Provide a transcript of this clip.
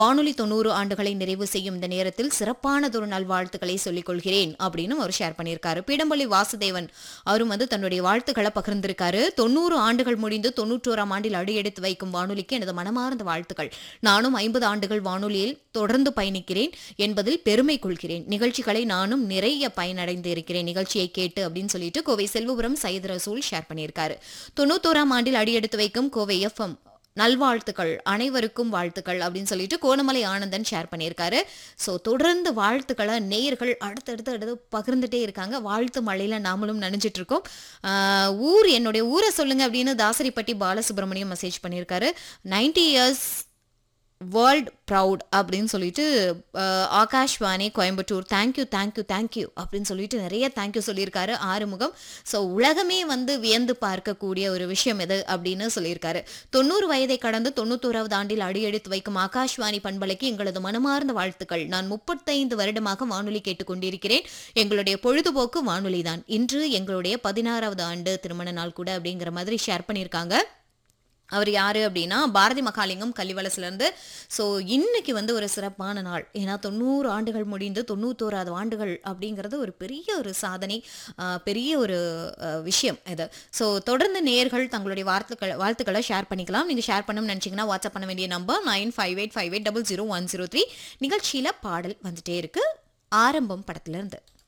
வானொலி தொண்ணூறு ஆண்டுகளை நிறைவு செய்யும் இந்த நேரத்தில் சிறப்பானதொரு நல்வாழ்த்துக்களை சொல்லிக் கொள்கிறேன் அப்படின்னு அவர் ஷேர் பண்ணியிருக்காரு பீடம்பள்ளி வாசுதேவன் அவரும் வந்து தன்னுடைய வாழ்த்துக்களை பகிர்ந்திருக்காரு தொண்ணூறு ஆண்டுகள் முடிந்து தொண்ணூற்றோராம் ஆண்டில் அடியெடுத்து வைக்கும் வானொலிக்கு எனது மனமார்ந்த வாழ்த்துக்கள் நானும் ஐம்பது ஆண்டுகள் வானொலியில் தொடர்ந்து பயணிக்கிறேன் என்பதில் பெருமை கொள்கிறேன் நிகழ்ச்சிகளை நானும் நிறைய பயனடைந்து இருக்கிறேன் நிகழ்ச்சியை கேட்டு அப்படின்னு சொல்லிட்டு கோவை செல்வபுரம் சையத் ரசூல் ஷேர் பண்ணியிருக்காரு தொண்ணூத்தோராம் ஆண்டில் அடியெடுத்து வைக்கும் கோவை எஃப்எம் நல்வாழ்த்துக்கள் அனைவருக்கும் வாழ்த்துக்கள் அப்படின்னு சொல்லிட்டு கோணமலை ஆனந்தன் ஷேர் பண்ணியிருக்காரு ஸோ தொடர்ந்து வாழ்த்துக்களை நேயர்கள் அடுத்தடுத்து அடுத்து பகிர்ந்துட்டே இருக்காங்க வாழ்த்து மழையில நாமளும் நினைச்சிட்டு இருக்கோம் ஆஹ் ஊர் என்னுடைய ஊரை சொல்லுங்க அப்படின்னு தாசரிப்பட்டி பாலசுப்ரமணியம் மெசேஜ் பண்ணியிருக்காரு நைன்டி இயர்ஸ் வேர்ல்ட் ப்ரவுட் அப்படின்னு சொல்லிட்டு அஹ், Akashvani Coimbatore thank you thank you thank you அப்படின்னு சொல்லிட்டு நிறைய தேங்க்யூ சொல்லியிருக்காரு ஆறுமுகம் ஸோ உலகமே வந்து வியந்து பார்க்கக்கூடிய ஒரு விஷயம் எது அப்படின்னு சொல்லியிருக்காரு தொண்ணூறு வயதை கடந்து தொண்ணூத்தோராவது ஆண்டில் அடியெடுத்து வைக்கும் ஆகாஷ்வாணி பண்பலைக்கு எங்களது மனமார்ந்த வாழ்த்துக்கள் நான் முப்பத்தைந்து வருடமாக வானொலி கேட்டுக்கொண்டிருக்கிறேன் எங்களுடைய பொழுதுபோக்கு வானொலி தான் இன்று எங்களுடைய பதினாறாவது ஆண்டு திருமண நாள் கூட அப்படிங்கிற மாதிரி ஷேர் பண்ணியிருக்காங்க அவர் யாரு அப்படின்னா பாரதி மகாலிங்கம் கள்ளிவளசுல இருந்து ஸோ இன்னைக்கு வந்து ஒரு சிறப்பான நாள் ஏன்னா தொண்ணூறு ஆண்டுகள் முடிந்து தொண்ணூத்தோராது ஆண்டுகள் அப்படிங்கிறது ஒரு பெரிய ஒரு சாதனை ஆஹ், பெரிய ஒரு ஆஹ், விஷயம் இது ஸோ தொடர்ந்து நேர்கள் தங்களுடைய வாழ்த்துக்கள் வாழ்த்துக்களை ஷேர் பண்ணிக்கலாம் நீங்கள் ஷேர் பண்ணணும்னு நினச்சிங்கன்னா வாட்ஸ்அப் பண்ண வேண்டிய number nine five eight five eight double zero one zero three நிகழ்ச்சியில் பாடல் வந்துட்டே இருக்கு ஆரம்பம் படத்துல இருந்து